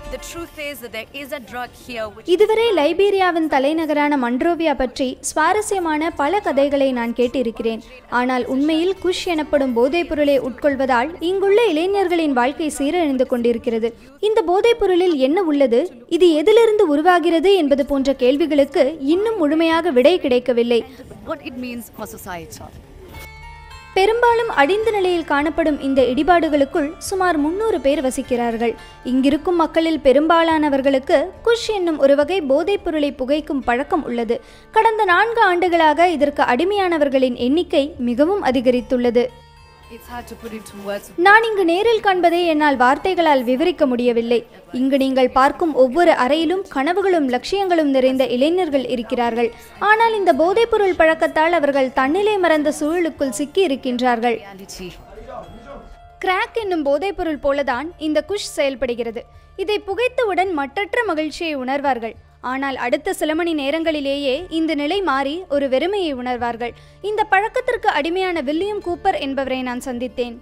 The truth is that there is a drug here which இதுவரை லைபீரியாவின் தலைநகரான மன்ட்ரோவியா பற்றி சுவாரஸ்யமான பல கதைகளை நான் கேட்டிருக்கிறேன் ஆனால் உண்மையில் குஷ் எனப்படும் போதைப் பொருளை உட்கொள்வதால் இங்குள்ள இளைஞர்களின் வாழ்க்கை சீரழிந்து கொண்டிருக்கிறது இந்த போதைப் பொருளில் என்ன உள்ளது இது எதிலிருந்து உருவாகிறது என்பது போன்ற கேள்விகளுக்கு இன்னும் முழுமையாக விடை கிடைக்கவில்லை what it means for society. பெரும்பாலும் அடிந்த நிலையில் காணப்படும் இந்த இடிபாடுகளுக்குள் சுமார் முன்னூறு பேர் வசிக்கிறார்கள் இங்கிருக்கும் மக்களில் பெரும்பாலானவர்களுக்கு குஷ் என்னும் ஒரு வகை போதைப் பொருளை புகைக்கும் பழக்கம் உள்ளது கடந்த நான்கு ஆண்டுகளாக இதற்கு அடிமையானவர்களின் எண்ணிக்கை மிகவும் அதிகரித்துள்ளது It's hard to put into words. நான் இங்கு நேரில் காண்பதை என்னால் வார்த்தைகளால் விவரிக்க முடியவில்லை இங்கு நீங்கள் பார்க்கும் ஒவ்வொரு அறையிலும் கனவுகளும் லட்சியங்களும் நிறைந்த இளைஞர்கள் இருக்கிறார்கள் ஆனால் இந்த போதைப்பொருள் பழக்கத்தால் அவர்கள் தன்னிலை மறந்த சூழலுக்குள் சிக்கி இருக்கின்றார்கள் Reality. கிராக் என்னும் போதைப்பொருள் போலதான் இந்த குஷ் செயல்படுகிறது இதை புகைத்தவுடன் மட்டற்ற மகிழ்ச்சியை உணர்வார்கள் ஆனால் அடுத்த சில மணி நேரங்களிலேயே இந்த நிலை மாறி ஒரு வெறுமையை உணர்வார்கள் இந்த பழக்கத்திற்கு அடிமையான வில்லியம் கூப்பர் என்பவரை நான் சந்தித்தேன்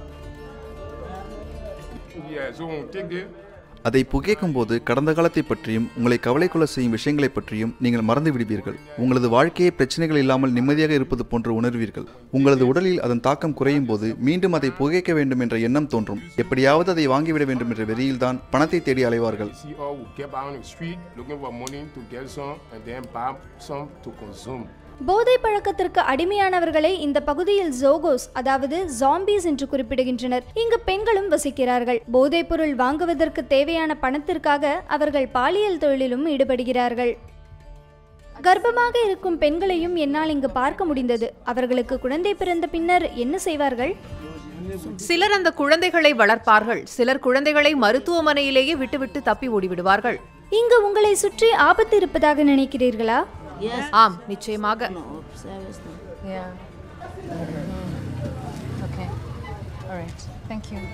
Yeah, so on take it. அதை புகைக்கும் போது கடந்த காலத்தை பற்றியும் உங்களை கவலை கொள்ள செய்யும் விஷயங்களை பற்றியும் நீங்கள் மறந்து விடுவீர்கள் உங்களது வாழ்க்கையை பிரச்சனைகள் இல்லாமல் நிம்மதியாக இருப்பது போன்று உணர்வீர்கள் உங்களது உடலில் அதன் தாக்கம் குறையும் போது மீண்டும் அதை புகைக்க வேண்டும் என்ற எண்ணம் தோன்றும் எப்படியாவது அதை வாங்கிவிட வேண்டும் என்ற வெறியில்தான் பணத்தை தேடி அலைவார்கள் See all who get out on the street looking for money to get some and then buy some to consume. போதை பழக்கத்திற்கு அடிமையானவர்களை இந்த பகுதியில் ஜோகோஸ் அதாவது ஜாம்பீஸ் என்று குறிப்பிடுகின்றனர் இங்கு பெண்களும் வசிக்கிறார்கள் போதைப் பொருள் வாங்குவதற்கு தேவையான பணத்திற்காக அவர்கள் பாலியல் தொழிலிலும் ஈடுபடுகிறார்கள் கர்ப்பமாக இருக்கும் பெண்களையும் என்னால் இங்கு பார்க்க முடிந்தது அவர்களுக்கு குழந்தை பிறந்த பின்னர் என்ன செய்வார்கள் சிலர் அந்த குழந்தைகளை வளர்ப்பார்கள் சிலர் குழந்தைகளை மருத்துவமனையிலேயே விட்டுவிட்டு தப்பி ஓடிவிடுவார்கள் இங்கு உங்களை சுற்றி ஆபத்து இருப்பதாக நினைக்கிறீர்களா ஆம் நிச்சயமாக Yeah. Okay. All right. Thank you.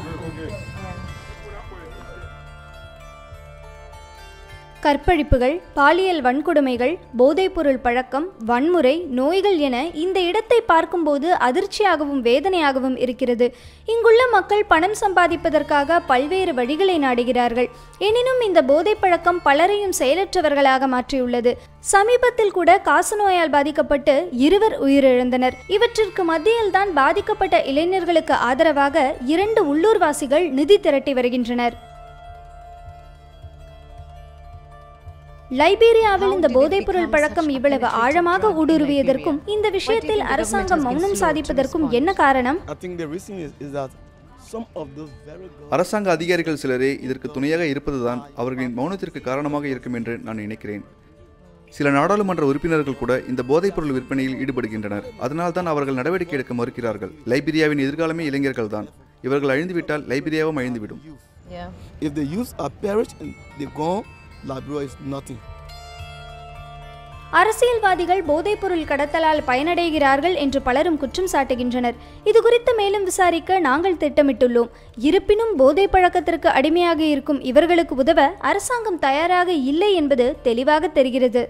கற்பழிப்புகள் பாலியல் வன்கொடுமைகள் போதைப்பொருள் பழக்கம் வன்முறை நோய்கள் என இந்த இடத்தை பார்க்கும்போது அதிர்ச்சியாகவும் வேதனையாகவும் இருக்கிறது இங்குள்ள மக்கள் பணம் சம்பாதிப்பதற்காக பல்வேறு வழிகளை நாடுகிறார்கள் எனினும் இந்த போதைப் பழக்கம் பலரையும் செயலற்றவர்களாக மாற்றியுள்ளது சமீபத்தில் கூட காசநோயால் பாதிக்கப்பட்டு இருவர் உயிரிழந்தனர் இவற்றிற்கு மத்தியில்தான் பாதிக்கப்பட்ட இளைஞர்களுக்கு ஆதரவாக இரண்டு உள்ளூர்வாசிகள் நிதி திரட்டி வருகின்றனர் லைபீரியாவில் இந்த போதைப்பொருள் பழக்கம் இவ்வளவு ஆழமாக ஊடுருவியதற்கும் இந்த விஷயத்தில் அரசாங்கம் மௌனம் சாதிப்பதற்கும் என்ன காரணம் I think the reason is, is that some of those very good அரசாங்க அதிகாரிகள் சிலரே இதற்கு துணையாக இருப்பதுதான் அவர்களின் மௌனத்திற்கு காரணமாக இருக்கும் என்று நான் நினைக்கிறேன் சில நாடாளுமன்ற உறுப்பினர்கள் கூட இந்த போதைப்பொருள் விற்பனையில் ஈடுபடுகின்றனர் அதனால்தான் அவர்கள் நடவடிக்கை எடுக்க மறுக்கிறார்கள் லைபீரியாவின் எதிர்காலமே இளைஞர்கள் தான் இவர்கள் அழிந்துவிட்டால் லைபீரியாவும் அழிந்துவிடும் Yeah. if the youths are perished and they gone, Liberia is nothing. அரசியல்வாதிகள் போதைப்பொருள் கடத்தலால் பயனடைகிறார்கள் என்று பலரும் குற்றம் சாட்டுகின்றனர் இது குறித்து மேலும் விசாரிக்க நாங்கள் திட்டமிட்டுள்ளோம் இருப்பினும் போதை பழக்கத்திற்கு அடிமையாக இருக்கும் இவர்களுக்கு உதவ அரசாங்கம் தயாராக இல்லை என்பது தெளிவாக தெரிகிறது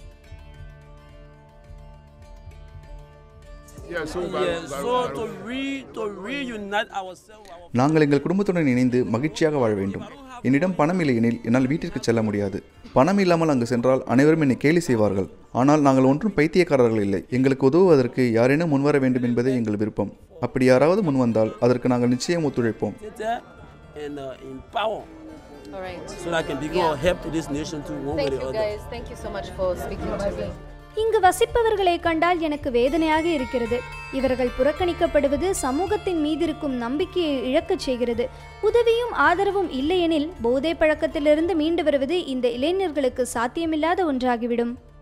Yeah, so Yeah, so to re to reunite ourselves, our நாங்கள் எங்கள் குடும்பத்துடன் இணைந்து மகிழ்ச்சியாக வாழ வேண்டும் என்னிடம் பணம் இல்லை எனில் என்னால் வீட்டிற்கு செல்ல முடியாது பணம் இல்லாமல் அங்கு சென்றால் அனைவரும் என்னை கேலி செய்வார்கள் ஆனால் நாங்கள் ஒன்றும் பைத்தியக்காரர்கள் இல்லை எங்களுக்கு உதவுவதற்கு யாரேனும் முன்வர வேண்டும் என்பதே எங்கள் விருப்பம் அப்படி யாராவது முன்வந்தால் அதற்கு நாங்கள் நிச்சயம் ஒத்துழைப்போம் center and uh, empower All right. so that I can become a help to this nation too, one way Thank or the you, other. guys. Thank you so much for speaking to me. இங்கு வசிப்பவர்களை கண்டால் எனக்கு வேதனையாக இருக்கிறது இவர்கள் புறக்கணிக்கப்படுவது சமூகத்தின் மீதிருக்கும் நம்பிக்கையை இழக்கச் செய்கிறது உதவியும் ஆதரவும் இல்லையெனில் போதை பழக்கத்திலிருந்து மீண்டு வருவது இந்த இளைஞர்களுக்கு சாத்தியமில்லாத ஒன்றாகிவிடும்